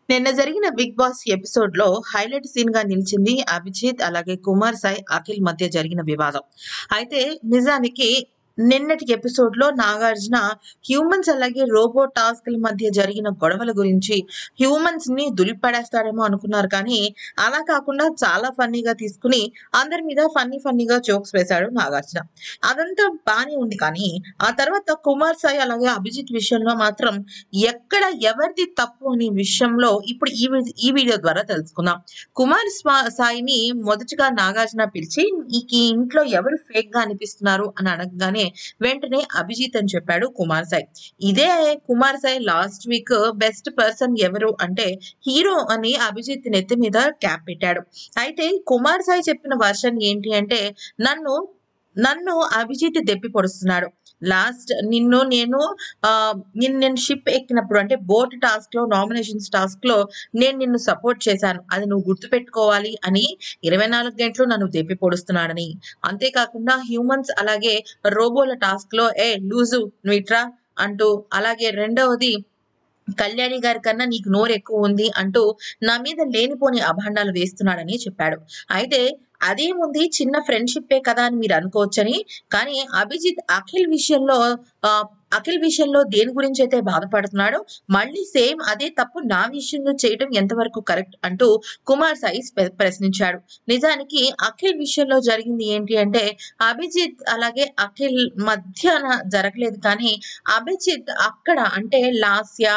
నిన్న జరిగిన Bigg Boss episode లో హైలైట్ సీన్ గా నిలిచింది అభిజిత్ అలాగే కుమార్ సాయి అఖిల్ మధ్య జరిగిన వివాదం అయితే నిజానికి నిన్నటి ఎపిసోడ్ లో నాగార్జున హ్యూమన్స్ అలాగే రోబో టాస్క్ల మధ్య జరిగిన గొడవల గురించి హ్యూమన్స్ ని దులిపడేస్తాడేమో అనుకున్నారు కానీ అలా కాకుండా చాలా ఫన్నీగా తీసుకుని అందరి మీద ఫన్నీ ఫన్నీగా జోక్స్ వేశాడు నాగార్జున అదంతా బానే ఉంది కానీ ఆ తర్వాత కుమార్ సాయి అలాగే అభిజిత్ విషయంలో మాత్రం ఎక్కడ ఎవరిది తప్పు అనే విషయంలో ఇప్పుడు ఈ వి- ఈ వీడియో ద్వారా తెలుసుకుందాం కుమార్ స్వా- సాయిని మొదటగా నాగార్జున పిలిచి ఈ ఈ ఇంట్లో ఎవరు ఫేక్ గా అనిపిస్తున్నారు అని అడగగానే వెంటనే అభిజిత్ అని చెప్పాడు కుమార్ సాయి ఇదే Kumar Sai last week best person ఎవరు అంటే హీరో అని అభిజిత్ నెత్తి మీద క్యాప్ పెట్టాడు అయితే కుమార్ సాయి చెప్పిన వర్షన్ ఏంటి అంటే నన్ను నన్ను అభిజిత్ దెప్పి పొడుస్తున్నాడు లాస్ట్ నిన్ను నేను ఆ నిన్ను నేను షిప్ ఎక్కినప్పుడు అంటే బోట్ టాస్క్ లో నామినేషన్స్ టాస్క్ లో నేను నిన్ను సపోర్ట్ చేశాను అది నువ్వు గుర్తుపెట్టుకోవాలి అని ఇరవై నాలుగు గంటలు నన్ను దెప్పి పొడుస్తున్నాడని అంతేకాకుండా హ్యూమన్స్ అలాగే రోబోల టాస్క్ లో ఏ లూజు నువ్వు ఇట్రా అంటూ అలాగే రెండవది కళ్యాణి గారి కన్నా నీకు నోరు ఎక్కువ ఉంది అంటూ నా మీద లేనిపోని అభాండాలు వేస్తున్నాడని చెప్పాడు అయితే అదేముంది చిన్న ఫ్రెండ్షిప్పే కదా అని మీరు అనుకోవచ్చని కానీ అభిజిత్ అఖిల్ విషయంలో ఆ, అఖిల్ విషయంలో దేని గురించి అయితే బాధపడుతున్నాడో మళ్ళీ సేమ్ అదే తప్పు నా విషయంలో చేయటం ఎంతవరకు కరెక్ట్ అంటూ కుమార్ సాయి స్పె- ప్రశ్నించాడు నిజానికి అఖిల్ విషయంలో జరిగింది ఏంటి అంటే అభిజిత్ అలాగే అఖిల్ మధ్యన జరగలేదు కానీ అభిజిత్ అక్కడ అంటే లాస్య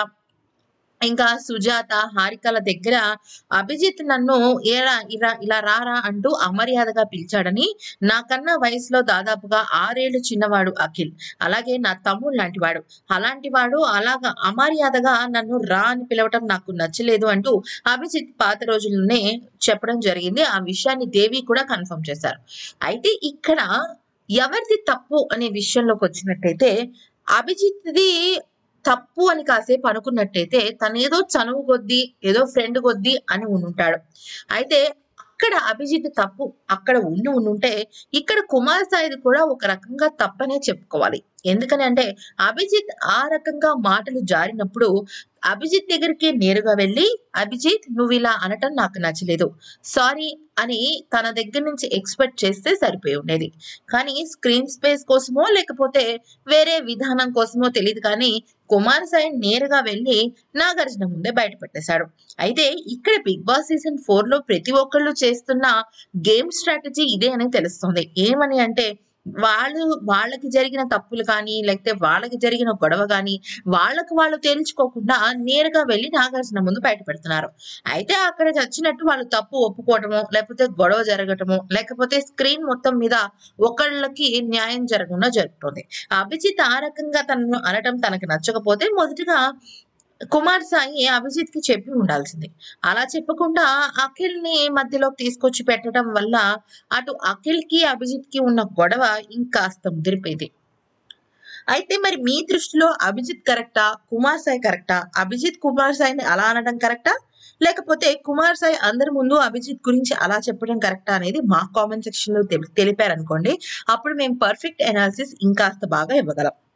ఇంకా సుజాత హారికల దగ్గర అభిజిత్ నన్ను ఏరా ఇలా ఇలా రారా అంటూ అమర్యాదగా పిలిచాడని నాకన్నా వయసులో దాదాపుగా ఆరేళ్లు చిన్నవాడు అఖిల్ అలాగే నా తమ్ముడు లాంటి వాడు అలాంటి వాడు అలాగా అమర్యాదగా నన్ను రా అని పిలవటం నాకు నచ్చలేదు అంటూ అభిజిత్ పాత రోజుల్లోనే చెప్పడం జరిగింది ఆ విషయాన్ని దేవి కూడా కన్ఫర్మ్ చేశారు అయితే ఇక్కడ ఎవరిది తప్పు అనే విషయంలోకి వచ్చినట్టయితే అభిజిత్ది తప్పు అని కాసేపు అనుకున్నట్టయితే తను ఏదో చనువు కొద్దీ ఏదో ఫ్రెండ్ కొద్దీ అని ఉండుంటాడు అయితే అక్కడ అభిజిత్ తప్పు అక్కడ ఉండి ఉండుంటే ఇక్కడ కుమార్ సాయిది కూడా ఒక రకంగా తప్పనే చెప్పుకోవాలి ఎందుకని అంటే అభిజిత్ ఆ రకంగా మాటలు జారినప్పుడు అభిజిత్ దగ్గరికి నేరుగా వెళ్ళి అభిజిత్ నువ్వు ఇలా అనటం నాకు నచ్చలేదు సారీ అని తన దగ్గర నుంచి ఎక్స్పెక్ట్ చేస్తే సరిపోయి ఉండేది కానీ స్క్రీన్ స్పేస్ కోసమో లేకపోతే వేరే విధానం కోసమో తెలియదు కానీ కుమార్ సాయి నేరుగా వెళ్ళి నాగార్జున ముందే బయట పెట్టేశాడు అయితే ఇక్కడ బిగ్ బాస్ సీజన్ ఫోర్ లో ప్రతి ఒక్కళ్ళు చేస్తున్న గేమ్ స్ట్రాటజీ ఇదే అని తెలుస్తుంది ఏమని అంటే వాళ్ళు వాళ్ళకి జరిగిన తప్పులు కానీ లేకపోతే వాళ్ళకి జరిగిన గొడవ కానీ వాళ్ళకు వాళ్ళు తేల్చుకోకుండా నేరుగా వెళ్ళి నాగార్జున ముందు బయట పెడుతున్నారు అయితే అక్కడ వచ్చినట్టు వాళ్ళు తప్పు ఒప్పుకోవటమో లేకపోతే గొడవ జరగటమో లేకపోతే స్క్రీన్ మొత్తం మీద ఒకళ్ళకి న్యాయం జరగకుండా జరుగుతుంది అభిజిత్ ఆ రకంగా తనను అనటం తనకు నచ్చకపోతే మొదటిగా కుమార్ సాయి అభిజిత్ కి చెప్పి ఉండాల్సింది అలా చెప్పకుండా అఖిల్ ని మధ్యలోకి తీసుకొచ్చి పెట్టడం వల్ల అటు అఖిల్ కి అభిజిత్ కి ఉన్న గొడవ ఇంకాస్త ముదిరిపోయింది అయితే మరి మీ దృష్టిలో అభిజిత్ కరెక్టా కుమార్ సాయి కరెక్టా అభిజిత్ కుమార్ సాయిని అలా అనడం కరెక్టా లేకపోతే కుమార్ సాయి అందరి ముందు అభిజిత్ గురించి అలా చెప్పడం కరెక్టా అనేది మా కామెంట్ సెక్షన్ లో తెలి- తెలిపారనుకోండి అప్పుడు మేము పర్ఫెక్ట్ అనాలిసిస్ ఇంకాస్త బాగా ఇవ్వగలం